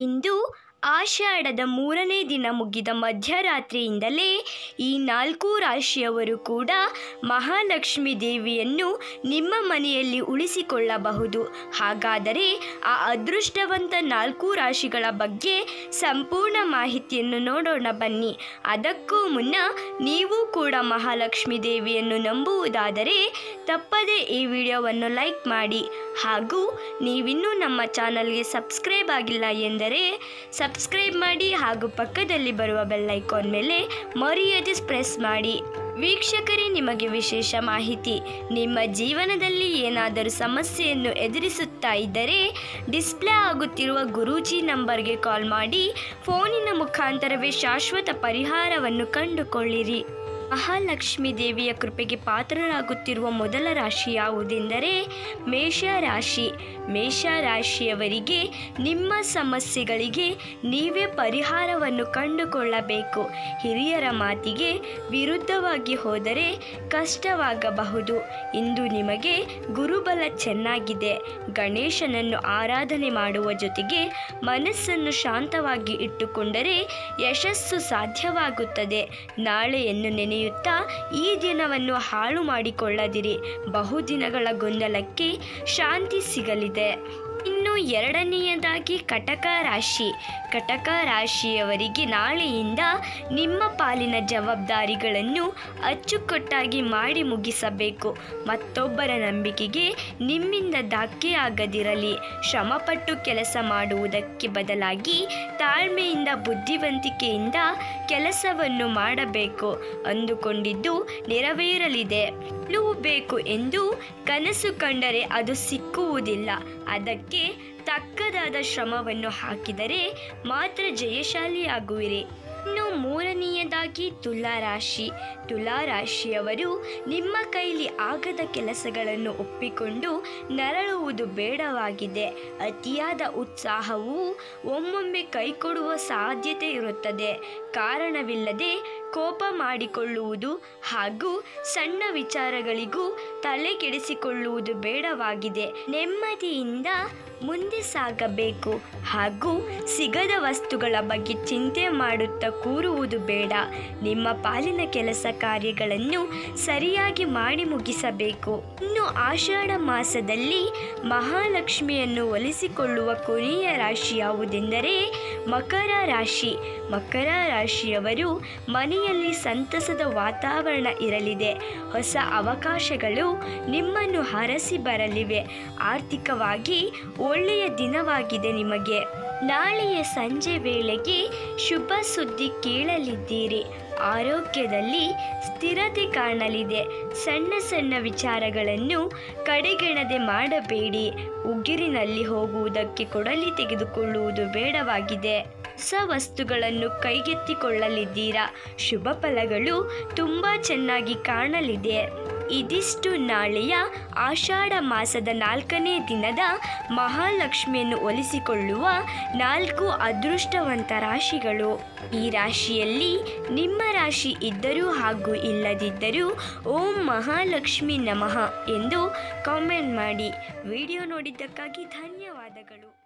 ಇಂದು ಆಷಾಢದ ಮೂರನೇ ದಿನ ಮುಗಿದ ಮಧ್ಯರಾತ್ರಿಯಿಂದಲೇ ಈ ನಾಲ್ಕು ರಾಶಿಯವರು ಕೂಡ ಮಹಾಲಕ್ಷ್ಮಿ ದೇವಿಯನ್ನು ನಿಮ್ಮ ಮನೆಯಲ್ಲಿ ಉಳಿಸಿಕೊಳ್ಳಬಹುದು ಹಾಗಾದರೆ ಆ ಅದೃಷ್ಟವಂತ ನಾಲ್ಕು ರಾಶಿಗಳ ಬಗ್ಗೆ ಸಂಪೂರ್ಣ ಮಾಹಿತಿಯನ್ನು ನೋಡೋಣ ಬನ್ನಿ ಅದಕ್ಕೂ ಮುನ್ನ ನೀವು ಕೂಡ ಮಹಾಲಕ್ಷ್ಮಿ ದೇವಿಯನ್ನು ನಂಬುವುದಾದರೆ ತಪ್ಪದೇ ಈ ವಿಡಿಯೋವನ್ನು ಲೈಕ್ ಮಾಡಿ ಹಾಗೂ ನೀವಿನ್ನೂ ನಮ್ಮ ಚಾನಲ್ಗೆ ಸಬ್ಸ್ಕ್ರೈಬ್ ಆಗಿಲ್ಲ ಎಂದರೆ ಸಬ್ಸ್ಕ್ರೈಬ್ ಮಾಡಿ ಹಾಗೂ ಪಕ್ಕದಲ್ಲಿ ಬರುವ ಬೆಲ್ ಐಕಾನ್ ಮೇಲೆ ಮರೆಯದೆ ಪ್ರೆಸ್ ಮಾಡಿ ವೀಕ್ಷಕರೇ ನಿಮಗೆ ವಿಶೇಷ ಮಾಹಿತಿ ನಿಮ್ಮ ಜೀವನದಲ್ಲಿ ಏನಾದರೂ ಸಮಸ್ಯೆಯನ್ನು ಎದುರಿಸುತ್ತಾ ಇದ್ದರೆ ಡಿಸ್ಪ್ಲೇ ಆಗುತ್ತಿರುವ ಗುರೂಜಿ ನಂಬರ್ಗೆ ಕಾಲ್ ಮಾಡಿ ಫೋನಿನ ಮುಖಾಂತರವೇ ಶಾಶ್ವತ ಪರಿಹಾರವನ್ನು ಕಂಡುಕೊಳ್ಳಿರಿ ಮಹಾಲಕ್ಷ್ಮಿ ದೇವಿಯ ಕೃಪೆಗೆ ಪಾತ್ರರಾಗುತ್ತಿರುವ ಮೊದಲ ರಾಶಿ ಯಾವುದೆಂದರೆ ಮೇಷ ರಾಶಿ ಮೇಷ ರಾಶಿಯವರಿಗೆ ನಿಮ್ಮ ಸಮಸ್ಯೆಗಳಿಗೆ ನೀವೇ ಪರಿಹಾರವನ್ನು ಕಂಡುಕೊಳ್ಳಬೇಕು ಹಿರಿಯರ ಮಾತಿಗೆ ವಿರುದ್ಧವಾಗಿ ಹೋದರೆ ಕಷ್ಟವಾಗಬಹುದು ಇಂದು ನಿಮಗೆ ಗುರುಬಲ ಚೆನ್ನಾಗಿದೆ ಗಣೇಶನನ್ನು ಆರಾಧನೆ ಮಾಡುವ ಜೊತೆಗೆ ಮನಸ್ಸನ್ನು ಶಾಂತವಾಗಿ ಇಟ್ಟುಕೊಂಡರೆ ಯಶಸ್ಸು ಸಾಧ್ಯವಾಗುತ್ತದೆ ನಾಳೆಯನ್ನು ನೆನೆಯುತ್ತಾ ಈ ದಿನವನ್ನು ಹಾಳು ಮಾಡಿಕೊಳ್ಳದಿರಿ ಬಹುದಿನಗಳ ಗೊಂದಲಕ್ಕೆ ಶಾಂತಿ ಸಿಗಲಿದೆ ಇನ್ನು ಎರಡನೆಯದಾಗಿ ಕಟಕ ರಾಶಿ ಕಟಕ ರಾಶಿಯವರಿಗೆ ನಾಳೆಯಿಂದ ನಿಮ್ಮ ಪಾಲಿನ ಜವಾಬ್ದಾರಿಗಳನ್ನು ಅಚ್ಚುಕಟ್ಟಾಗಿ ಮಾಡಿ ಮುಗಿಸಬೇಕು ಮತ್ತೊಬ್ಬರ ನಂಬಿಕೆಗೆ ನಿಮ್ಮಿಂದ ಧಕ್ಕೆ ಆಗದಿರಲಿ ಶ್ರಮಪಟ್ಟು ಕೆಲಸ ಮಾಡುವುದಕ್ಕೆ ಬದಲಾಗಿ ತಾಳ್ಮೆಯಿಂದ ಬುದ್ಧಿವಂತಿಕೆಯಿಂದ ಕೆಲಸವನ್ನು ಮಾಡಬೇಕು ಅಂದುಕೊಂಡಿದ್ದು ನೆರವೇರಲಿದೆ ಗೆಲುವು ಬೇಕು ಎಂದು ಕನಸು ಕಂಡರೆ ಅದು ಸಿಕ್ಕುವುದಿಲ್ಲ ಅದಕ್ಕೆ ತಕ್ಕದಾದ ಶ್ರಮವನ್ನು ಹಾಕಿದರೆ ಮಾತ್ರ ಜಯಶಾಲಿಯಾಗುವಿರಿ ಇನ್ನು ಮೂರನೆಯದಾಗಿ ತುಲಾರಾಶಿ ತುಲಾರಾಶಿಯವರು ನಿಮ್ಮ ಕೈಲಿ ಆಗದ ಕೆಲಸಗಳನ್ನು ಒಪ್ಪಿಕೊಂಡು ನರಳುವುದು ಬೇಡವಾಗಿದೆ ಅತಿಯಾದ ಉತ್ಸಾಹವು ಒಮ್ಮೊಮ್ಮೆ ಕೈಕೊಡುವ ಸಾಧ್ಯತೆ ಇರುತ್ತದೆ ಕಾರಣವಿಲ್ಲದೆ ಕೋಪ ಮಾಡಿಕೊಳ್ಳುವುದು ಹಾಗೂ ಸಣ್ಣ ವಿಚಾರಗಳಿಗೂ ತಲೆ ಕೆಡಿಸಿಕೊಳ್ಳುವುದು ಬೇಡವಾಗಿದೆ ನೆಮ್ಮದಿಯಿಂದ ಮುಂದೆ ಸಾಗಬೇಕು ಹಾಗೂ ಸಿಗದ ವಸ್ತುಗಳ ಬಗ್ಗೆ ಚಿಂತೆ ಮಾಡುತ್ತಾ ಕೂರುವುದು ಬೇಡ ನಿಮ್ಮ ಪಾಲಿನ ಕೆಲಸ ಕಾರ್ಯಗಳನ್ನು ಸರಿಯಾಗಿ ಮಾಡಿ ಮುಗಿಸಬೇಕು ಇನ್ನು ಆಷಾಢ ಮಾಸದಲ್ಲಿ ಮಹಾಲಕ್ಷ್ಮಿಯನ್ನು ಒಲಿಸಿಕೊಳ್ಳುವ ಕೊನೆಯ ರಾಶಿ ಯಾವುದೆಂದರೆ ಮಕರ ರಾಶಿ ಮಕರ ರಾಶಿಯವರು ಮನೆಯಲ್ಲಿ ಸಂತಸದ ವಾತಾವರಣ ಇರಲಿದೆ ಹೊಸ ಅವಕಾಶಗಳು ನಿಮ್ಮನ್ನು ಹರಸಿ ಬರಲಿವೆ ಆರ್ಥಿಕವಾಗಿ ಒಳ್ಳೆಯ ದಿನವಾಗಿದೆ ನಿಮಗೆ ನಾಳೆಯ ಸಂಜೆ ವೇಳೆಗೆ ಶುಭ ಸುದ್ದಿ ಕೇಳಲಿದ್ದೀರಿ ಆರೋಗ್ಯದಲ್ಲಿ ಸ್ಥಿರತೆ ಕಾಣಲಿದೆ ಸಣ್ಣ ಸಣ್ಣ ವಿಚಾರಗಳನ್ನು ಕಡೆಗೆಣದೆ ಮಾಡಬೇಡಿ ಉಗಿರಿನಲ್ಲಿ ಹೋಗುವುದಕ್ಕೆ ಕೊಡಲಿ ತೆಗೆದುಕೊಳ್ಳುವುದು ಬೇಡವಾಗಿದೆ ಹೊಸ ವಸ್ತುಗಳನ್ನು ಕೈಗೆತ್ತಿಕೊಳ್ಳಲಿದ್ದೀರಾ ಶುಭ ಫಲಗಳು ತುಂಬ ಚೆನ್ನಾಗಿ ಕಾಣಲಿದೆ ಇದಿಷ್ಟು ನಾಳೆಯ ಆಷಾಢ ಮಾಸದ ನಾಲ್ಕನೇ ದಿನದ ಮಹಾಲಕ್ಷ್ಮಿಯನ್ನು ಒಲಿಸಿಕೊಳ್ಳುವ ನಾಲ್ಕು ಅದೃಷ್ಟವಂತ ರಾಶಿಗಳು ಈ ರಾಶಿಯಲ್ಲಿ ನಿಮ್ಮ ರಾಶಿ ಇದ್ದರೂ ಹಾಗೂ ಇಲ್ಲದಿದ್ದರೂ ಓಂ ಮಹಾಲಕ್ಷ್ಮಿ ನಮಃ ಎಂದು ಕಾಮೆಂಟ್ ಮಾಡಿ ವಿಡಿಯೋ ನೋಡಿದ್ದಕ್ಕಾಗಿ ಧನ್ಯವಾದಗಳು